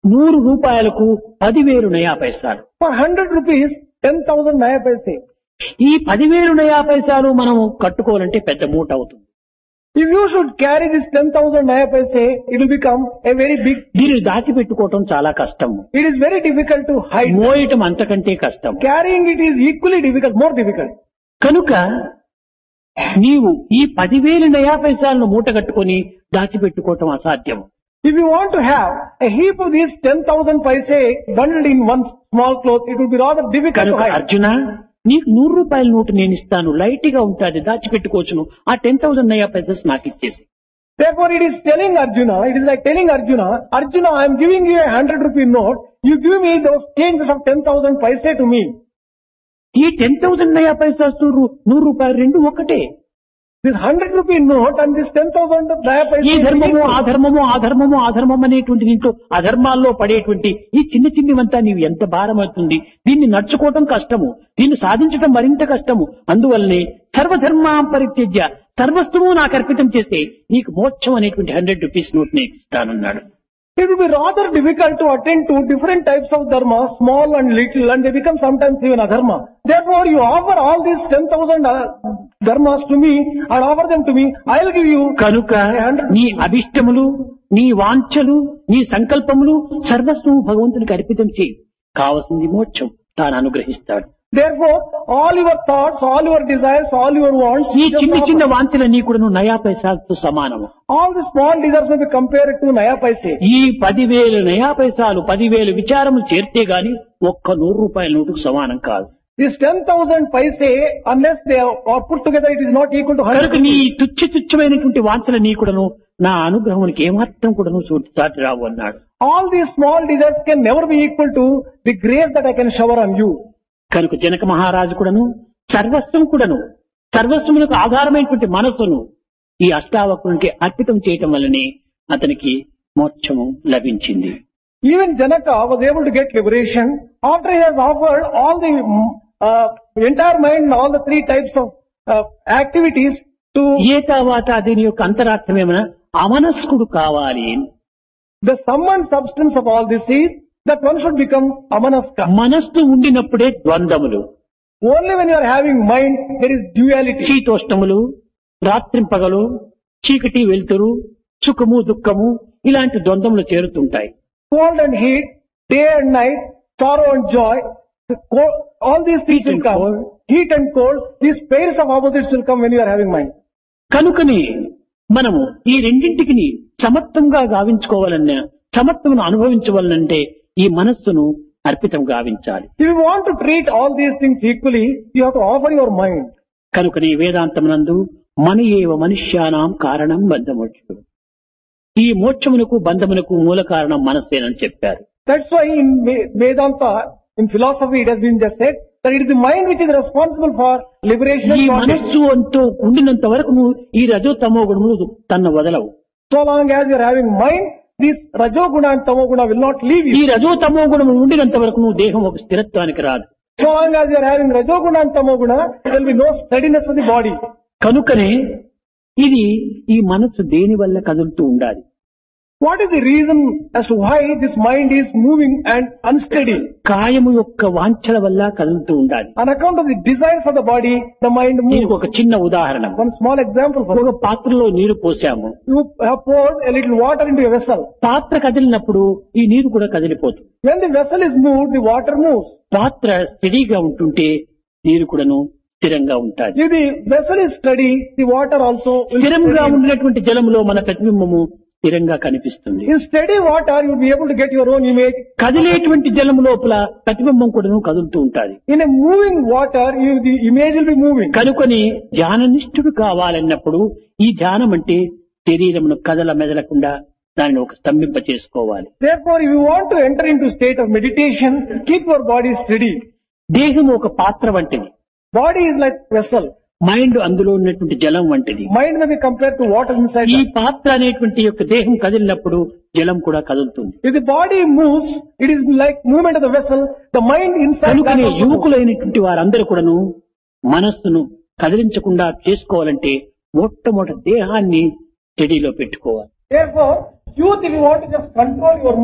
నూరు రూపాయలకు పదివేలు నయా పైసలు For 100 rupees, 10,000 naya paise. ఈ పదివేలు నయా పైసలు మనం కట్టుకోవాలంటే పెద్ద మూట అవుతుంది If you should carry this 10,000 naya paise, it will become a very big, దీనిని దాచిపెట్టుకోవటం చాలా కష్టము it is very difficult to hide. మోయటం అంతకంటే కష్టం Carrying it is equally difficult, more difficult. కనుక నీవు ఈ పదివేలు నయా పైసలను మూట కట్టుకొని దాచిపెట్టుకోవటం అసాధ్యం If you want to have a heap of these 10,000 paise bundled in one small cloth, it will be rather difficult to కనుక hide. అర్జున నీకు నూరు రూపాయల నోటు నేను ఇస్తాను లైట్ గా ఉంటుంది దాచిపెట్టుకోవచ్చును ఆ టెన్ థౌసండ్ నయా పైసెస్ నాకు ఇచ్చేసి Therefore, it is telling Arjuna, it is like telling Arjuna, Arjuna, I am giving you a 100 rupee note, you give me those changes of 10,000 paise to me. ఈ ten thousand నయా పైసెస్ నూరు రూపాయలు రెండు ఒకటే This 100 rupee note and this 10,000 naya paise. ఈ ధర్మము ఆ ధర్మము ఆ ధర్మము ఆ ధర్మం అనేటువంటి దీంట్లో అధర్మాల్లో పడేటువంటి ఈ చిన్న చిన్నవంతా నీవు ఎంత భారం అవుతుంది దీన్ని నడుచుకోవటం కష్టము దీన్ని సాధించటం మరింత కష్టము అందువల్లనే సర్వధర్మా పరిత్యజ్య సర్వస్వము నాకు అర్పితం చేస్తే నీకు మోక్షం అనేటువంటి హండ్రెడ్ రూపీస్ నోట్ నీకు ఇస్తానన్నాడు It will be rather difficult to attend to different types of dharma, small and little, and they become sometimes even adharma. Therefore, you offer all these 10,000 uh, dharmas to me and offer them to me. I'll give you కనుక a hundred. నీ అభిష్టములు నీ వాంఛలు నీ సంకల్పములు సర్వస్వము భగవంతునికి అర్పితం చేయి కావలసింది మోక్షం తాను అనుగ్రహిస్తాడు Therefore, all your thoughts, all your desires, all your wants, ఈ you just చిన్న offer. చిన్న వాంఛలన్నీ కూడా నయా పైసాతో సమానము all the small desires may be compared to naya paise. ఈ పదివేలు నయా పైసాలు పదివేలు విచారములు చేరితే గాని ఒక్క నూరు రూపాయల నోటుకు సమానం కాదు This 10,000 paise, unless they are are put together, it is not equal to 100 కనుక నీ rupees. తుచ్చ తుచ్చమైనటువంటి వాంఛల నీ కూడాను నా అనుగ్రహానికి ఏమాత్రం కూడాను చోటు చాటి రావు అన్నాడు All these small desires can never be equal to the grace that I can shower on you. కనుక జనక మహారాజు కూడాను సర్వస్వం కూడాను సర్వస్వములకు ఆధారమైనటువంటి మనస్సును ఈ అష్టావక్రునికి అర్పితం చేయటం వల్లనే అతనికి మోక్షము లభించింది Even Janaka was able to get liberation after he has offered all the mm, uh, entire mind and all the three types of uh, activities to ఏ తర్వాత దీని యొక్క అంతరార్థం ఏమైనా అమనస్కుడు కావాలి the sum and substance of all this is that one should become amanaska. మనస్సు ఉండినప్పుడే ద్వంద్వములు Only when you are having mind, there is duality. శీతోష్టములు రాత్రింపగలు చీకటి వెలుతురు సుఖము దుఃఖము ఇలాంటి ద్వంద్వములు చేరుతుంటాయి Cold and heat, day and night, sorrow and joy, the co- all these things Heat will and come. cold. Heat and cold, these pairs of opposites will come when you are having mind. కనుకని మనము ఈ రెండింటికి సమత్వంగా గావించుకోవాలన్నా సమత్వమును అనుభవించవాలంటే ఈ మనస్సును అర్పితం గావించాలి If you want to treat all these things equally, you have to offer your mind. కనుకని వేదాంతమునందు మన ఏవ మనుష్యానాం కారణం బంధమోక్షుడు ఈ మోక్షమునకు బంధమునకు మూల కారణం మనస్సేనని చెప్పారు That's why in Ve- Vedanta, in philosophy, it has been just said that it is the mind which is responsible for liberation ఈ and bondage. మనస్సు అంటూ ఉండినంత వరకు నువ్వు ఈ రజో తమో గుణములు తన వదలవు So long as you are having mind, this Rajoguna and Tamoguna will not leave ఈ you. రజో తమో గుణము ఉండినంత వరకు నువ్వు దేహం ఒక స్థిరత్వానికి రాదు So long as you are having Rajoguna and Tamoguna, there will be no steadiness of the body. కనుకనే ఇది ఈ మనస్సు దేని వల్ల కదులుతూ ఉండాలి What is the reason as to why this mind is moving and unsteady? కాయము యొక్క వాంఛల వల్ల కదులుతూ ఉండాలి On account of the desires of the body, the mind దీనికి moves. ఒక చిన్న ఉదాహరణ One small example for ఒక పాత్రలో నీరు పోసాము you have poured a little water into a vessel. పాత్ర కదిలినప్పుడు ఈ నీరు కూడా కదిలిపోతుంది When the vessel is moved, the water moves. పాత్ర స్టడీగా ఉంటుంటే నీరు కూడాను స్థిరంగా ఉంటాది If the vessel is steady, the water also will స్థిరంగా steady. ఉండినటువంటి జలంలో మన ప్రతిబింబము స్థిరంగా కనిపిస్తుంది In steady water, you will be able to get your own image. కదిలేటువంటి జలం లోపల ప్రతిబింబం కూడాను కదులుతూ ఉంటాది In a moving water, you, the image will be moving. కనుకొని ధ్యాననిష్ఠుడు కావాలన్నప్పుడు ఈ ధ్యానం అంటే శరీరమును కదల మెదలకుండా దానిని ఒక స్తంభింప చేసుకోవాలి Therefore, if you want to enter into state of meditation, keep your body steady. దేహం ఒక పాత్ర వంటిది Body is like vessel. Mind అందులో ఉన్నటువంటి జలం వంటిది Mind may be compared to water inside. ఈ that. పాత్ర అనేటువంటి యొక్క దేహం కదిలినప్పుడు జలం కూడా కదులుతుంది If the body moves, it is like movement of the vessel. The mind inside that కనుకనే also moves. యువకులైనటువంటి వారందరూ కూడాను మనస్సును కదిలించకుండా చేసుకోవాలంటే మొట్టమొదటి దేహాన్ని స్టడీలో పెట్టుకోవాలి Therefore, youth, if you want to just control your